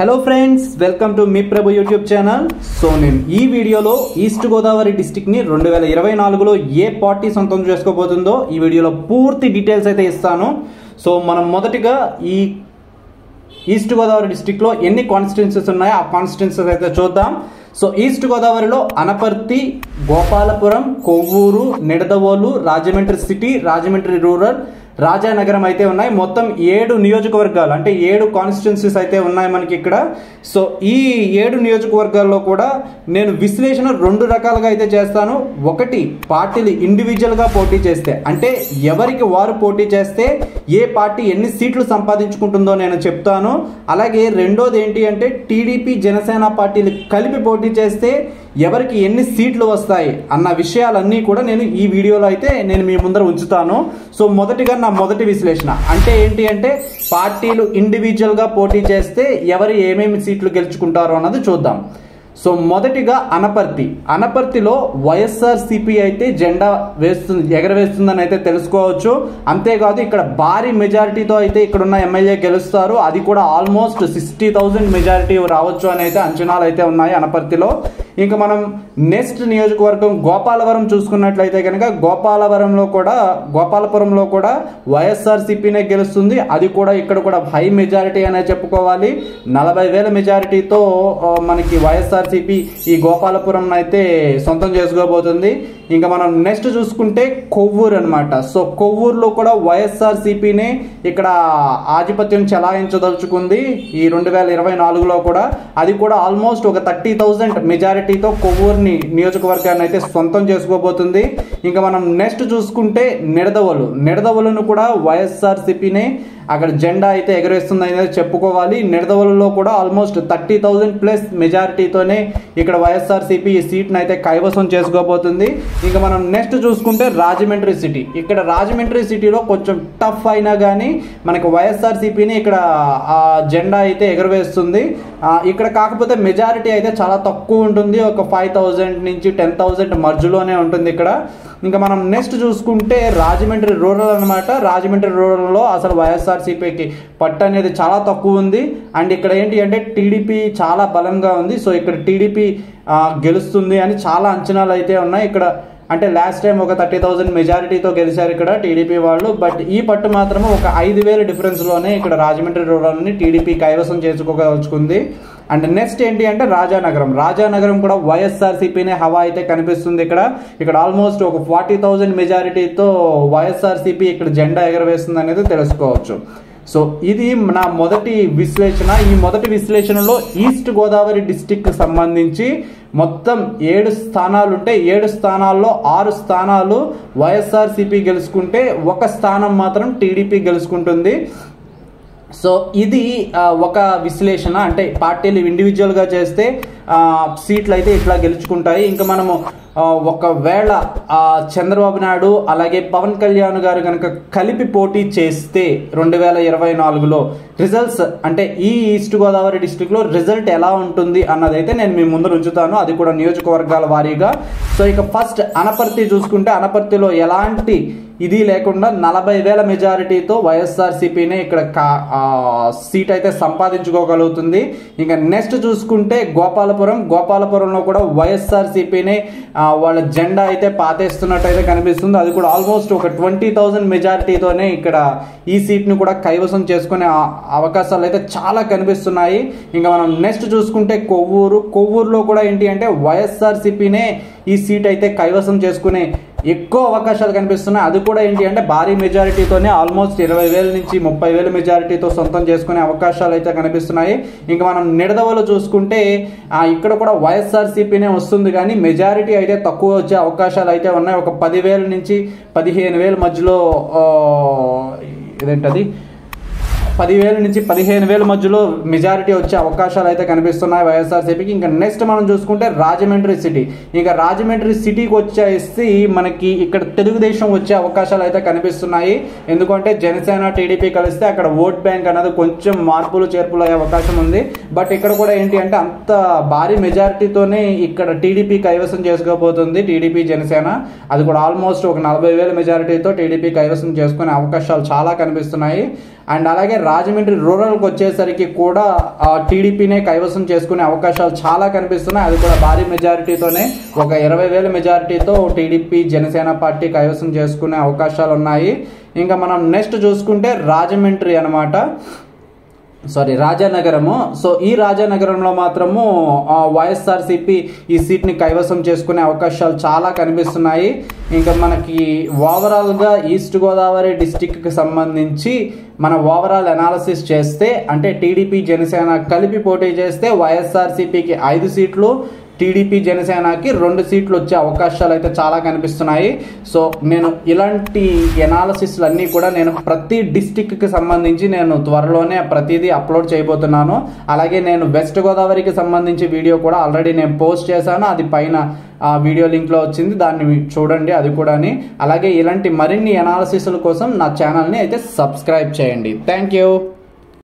hello friends welcome to మీ Prabhu YouTube channel so నేను ఈ వీడియోలో ఈస్ట్ గోదావరి డిస్టిక్ని రెండు వేల ఇరవై నాలుగులో ఏ పార్టీ సొంతం చేసుకోబోతుందో ఈ వీడియోలో పూర్తి డీటెయిల్స్ అయితే ఇస్తాను సో మనం మొదటిగా ఈ ఈస్ట్ గోదావరి డిస్టిక్లో ఎన్ని కాన్స్టిట్యున్సీస్ ఉన్నాయో ఆ కాన్స్టిట్యున్సీస్ అయితే చూద్దాం సో ఈస్ట్ గోదావరిలో అనపర్తి గోపాలపురం కొవ్వూరు నిడదవోలు రాజమండ్రి సిటీ రాజమండ్రి రూరల్ రాజానగరం అయితే ఉన్నాయి మొత్తం ఏడు నియోజకవర్గాలు అంటే ఏడు కాన్స్టిట్యున్సీస్ అయితే ఉన్నాయి మనకి ఇక్కడ సో ఈ ఏడు నియోజకవర్గాల్లో కూడా నేను విశ్లేషణ రెండు రకాలుగా అయితే చేస్తాను ఒకటి పార్టీలు ఇండివిజువల్గా పోటీ చేస్తే అంటే ఎవరికి వారు పోటీ చేస్తే ఏ పార్టీ ఎన్ని సీట్లు సంపాదించుకుంటుందో నేను చెప్తాను అలాగే రెండోది ఏంటి అంటే టీడీపీ జనసేన పార్టీలు కలిపి పోటీ చేస్తే ఎవరికి ఎన్ని సీట్లు వస్తాయి అన్న విషయాలన్నీ కూడా నేను ఈ వీడియోలో అయితే నేను మీ ముందర ఉంచుతాను సో మొదటిగా నా మొదటి విశ్లేషణ అంటే ఏంటి అంటే పార్టీలు ఇండివిజువల్గా పోటీ చేస్తే ఎవరు ఏమేమి సీట్లు గెలుచుకుంటారో అన్నది చూద్దాం సో మొదటిగా అనపర్తి అనపర్తిలో వైఎస్ఆర్ సిపి అయితే జెండా వేస్తుంది ఎగరవేస్తుందని అయితే తెలుసుకోవచ్చు అంతేకాదు ఇక్కడ భారీ మెజారిటీతో అయితే ఇక్కడ ఉన్న ఎమ్మెల్యే గెలుస్తారు అది కూడా ఆల్మోస్ట్ సిక్స్టీ థౌజండ్ మెజారిటీ రావచ్చు అని అయితే అంచనాలు అయితే ఉన్నాయి అనపర్తిలో ఇంకా మనం నెక్స్ట్ నియోజకవర్గం గోపాలవరం చూసుకున్నట్లయితే కనుక గోపాలవరంలో కూడా గోపాలపురంలో కూడా వైఎస్ఆర్ సిపినే గెలుస్తుంది అది కూడా ఇక్కడ కూడా హై మెజారిటీ అనే చెప్పుకోవాలి నలభై వేల మెజారిటీతో ఆ, మనకి వైఎస్ఆర్ సిపి ఈ గోపాలపురం అయితే సొంతం చేసుకోబోతుంది ఇంకా మనం నెక్స్ట్ చూసుకుంటే కొవ్వూరు అనమాట సో కొవ్వూరులో కూడా వైఎస్ఆర్ సిపినే ఇక్కడ ఆధిపత్యం చెలాయించదలుచుకుంది ఈ రెండు వేల ఇరవై నాలుగులో కూడా అది కూడా ఆల్మోస్ట్ ఒక థర్టీ థౌజండ్ మెజారిటీతో కొవ్వూరుని నియోజకవర్గాన్ని అయితే సొంతం చేసుకోబోతుంది ఇంకా మనం నెక్స్ట్ చూసుకుంటే నిడదవలు నిడదవలను కూడా వైఎస్ఆర్ సిపినే అక్కడ జెండా అయితే ఎగరేస్తుంది అనేది చెప్పుకోవాలి నిడదవలలో కూడా ఆల్మోస్ట్ థర్టీ థౌజండ్ ప్లస్ మెజారిటీతోనే ఇక్కడ వైఎస్ఆర్సీపీ ఈ సీట్ని అయితే కైవసం చేసుకోబోతుంది ఇంకా మనం నెక్స్ట్ చూసుకుంటే రాజమండ్రి సిటీ ఇక్కడ రాజమండ్రి సిటీలో కొంచెం టఫ్ అయినా కానీ మనకి వైఎస్ఆర్సీపీని ఇక్కడ ఆ జెండా అయితే ఎగరవేస్తుంది ఆ, ఇక్కడ కాకపోతే మెజారిటీ అయితే చాలా తక్కువ ఉంటుంది ఒక ఫైవ్ థౌజండ్ నుంచి టెన్ థౌజండ్ మధ్యలోనే ఉంటుంది ఇక్కడ ఇంకా మనం నెక్స్ట్ చూసుకుంటే రాజమండ్రి రూరల్ అనమాట రాజమండ్రి రూరల్లో అసలు వైఎస్ఆర్సీపీకి పట్టు అనేది చాలా తక్కువ ఉంది అండ్ ఇక్కడ ఏంటి అంటే టీడీపీ చాలా బలంగా ఉంది సో ఇక్కడ టీడీపీ గెలుస్తుంది అని చాలా అంచనాలు అయితే ఉన్నాయి ఇక్కడ అంటే లాస్ట్ టైం ఒక థర్టీ థౌజండ్ మెజారిటీతో గెలిచారు ఇక్కడ టీడీపీ వాళ్ళు బట్ ఈ పట్టు మాత్రం ఒక ఐదు వేల డిఫరెన్స్లోనే ఇక్కడ రాజమండ్రి రూరల్ని టీడీపీ కైవసం చేసుకోగలుచుకుంది అండ్ నెక్స్ట్ ఏంటి అంటే రాజానగరం రాజానగరం కూడా వైఎస్ఆర్సీపీనే హవా అయితే కనిపిస్తుంది ఇక్కడ ఇక్కడ ఆల్మోస్ట్ ఒక ఫార్టీ థౌజండ్ మెజారిటీతో వైఎస్ఆర్సీపీ ఇక్కడ జెండా ఎగరవేస్తుంది అనేది తెలుసుకోవచ్చు సో ఇది నా మొదటి విశ్లేషణ ఈ మొదటి విశ్లేషణలో ఈస్ట్ గోదావరి డిస్టిక్ సంబంధించి మొత్తం ఏడు స్థానాలు ఉంటే ఏడు స్థానాల్లో ఆరు స్థానాలు వైఎస్ఆర్సీపీ గెలుచుకుంటే ఒక స్థానం మాత్రం టీడీపీ గెలుచుకుంటుంది సో ఇది ఆ, ఒక విశ్లేషణ అంటే పార్టీలు ఇండివిజువల్గా చేస్తే ఆ, సీట్లు అయితే ఇట్లా గెలుచుకుంటాయి ఇంకా మనము ఆ, ఒకవేళ ఆ, చంద్రబాబు నాయుడు అలాగే పవన్ కళ్యాణ్ గారు కనుక కలిపి పోటీ చేస్తే రెండు వేల ఇరవై నాలుగులో రిజల్ట్స్ అంటే ఈ ఈస్ట్ గోదావరి డిస్టిక్లో రిజల్ట్ ఎలా ఉంటుంది అన్నదైతే నేను మీ ముందు ఉంచుతాను అది కూడా నియోజకవర్గాల వారీగా సో ఇక ఫస్ట్ అనపర్తి చూసుకుంటే అనపర్తిలో ఎలాంటి ఇది లేకుండా నలభై వేల మెజారిటీతో వైఎస్ఆర్సీపీనే ఇక్కడ కా- ఆ, సీట్ అయితే సంపాదించుకోగలుగుతుంది ఇంకా నెక్స్ట్ చూసుకుంటే గోపాలపురం గోపాలపురంలో కూడా వైఎస్ఆర్సీపీనే వాళ్ళ జెండా అయితే పాతేస్తున్నట్టు అయితే కనిపిస్తుంది అది కూడా ఆల్మోస్ట్ ఒక ట్వంటీ థౌజండ్ మెజారిటీతోనే ఇక్కడ ఈ సీట్ని కూడా కైవసం చేసుకునే ఆ- అవకాశాలు అయితే చాలా కనిపిస్తున్నాయి ఇంకా మనం నెక్స్ట్ చూసుకుంటే కొవ్వూరు కొవ్వూరులో కూడా ఏంటి అంటే వైఎస్ఆర్సీపీనే ఈ సీట్ అయితే కైవసం చేసుకునే ఎక్కువ అవకాశాలు కనిపిస్తున్నాయి అది కూడా ఏంటి అంటే భారీ మెజారిటీతోనే ఆల్మోస్ట్ ఇరవై వేల నుంచి ముప్పై వేల మెజారిటీతో సొంతం చేసుకునే అవకాశాలు అయితే కనిపిస్తున్నాయి ఇంకా మనం నిడదవలు చూసుకుంటే ఆ, ఇక్కడ కూడా వైఎస్ఆర్సీపీనే వస్తుంది కానీ మెజారిటీ అయితే తక్కువ వచ్చే అవకాశాలు అయితే ఉన్నాయి ఒక పదివేల నుంచి పదిహేను వేల మధ్యలో ఆ, ఇదేంటది పదివేల నుంచి పదిహేను వేల మధ్యలో మెజారిటీ వచ్చే అవకాశాలు అయితే కనిపిస్తున్నాయి వైఎస్ఆర్సీపీకి ఇంకా నెక్స్ట్ మనం చూసుకుంటే రాజమండ్రి సిటీ ఇంకా రాజమండ్రి సిటీకి వచ్చేసి మనకి ఇక్కడ తెలుగుదేశం వచ్చే అవకాశాలు అయితే కనిపిస్తున్నాయి ఎందుకంటే జనసేన టీడీపీ కలిస్తే అక్కడ ఓట్ బ్యాంక్ అనేది కొంచెం మార్పులు చేర్పులు అయ్యే అవకాశం ఉంది బట్ ఇక్కడ కూడా ఏంటి అంటే అంత భారీ మెజారిటీతోనే ఇక్కడ టీడీపీ కైవసం చేసుకోబోతుంది టీడీపీ జనసేన అది కూడా ఆల్మోస్ట్ ఒక నలభై వేల మెజారిటీతో టీడీపీ కైవసం చేసుకునే అవకాశాలు చాలా కనిపిస్తున్నాయి అండ్ అలాగే రాజమండ్రి రూరల్కి వచ్చేసరికి కూడా టీడీపీనే కైవసం చేసుకునే అవకాశాలు చాలా కనిపిస్తున్నాయి అది కూడా భారీ మెజారిటీతోనే ఒక ఇరవై వేల మెజారిటీతో టీడీపీ జనసేన పార్టీ కైవసం చేసుకునే అవకాశాలు ఉన్నాయి ఇంకా మనం నెక్స్ట్ చూసుకుంటే రాజమండ్రి అనమాట సారీ రాజానగరము సో ఈ రాజానగరంలో మాత్రము ఆ, వైఎస్ఆర్సీపీ ఈ సీట్ని కైవసం చేసుకునే అవకాశాలు చాలా కనిపిస్తున్నాయి ఇంకా మనకి ఓవరాల్గా ఈస్ట్ గోదావరి డిస్టిక్కి సంబంధించి మన ఓవరాల్ అనాలసిస్ చేస్తే అంటే టీడీపీ జనసేన కలిపి పోటీ చేస్తే వైఎస్ఆర్సీపీకి ఐదు సీట్లు టీడీపీ జనసేనకి రెండు సీట్లు వచ్చే అవకాశాలు అయితే చాలా కనిపిస్తున్నాయి సో నేను ఇలాంటి ఎనాలసిస్లు అన్నీ కూడా నేను ప్రతి డిస్టిక్కి సంబంధించి నేను త్వరలోనే ప్రతిదీ అప్లోడ్ చేయబోతున్నాను అలాగే నేను వెస్ట్ గోదావరికి సంబంధించి వీడియో కూడా ఆల్రెడీ నేను పోస్ట్ చేశాను అది పైన ఆ వీడియో లింక్లో వచ్చింది దాన్ని మీరు చూడండి అది కూడాని అలాగే ఇలాంటి మరిన్ని ఎనాలసిస్ల కోసం నా ఛానల్ని అయితే సబ్స్క్రైబ్ చేయండి థ్యాంక్ యూ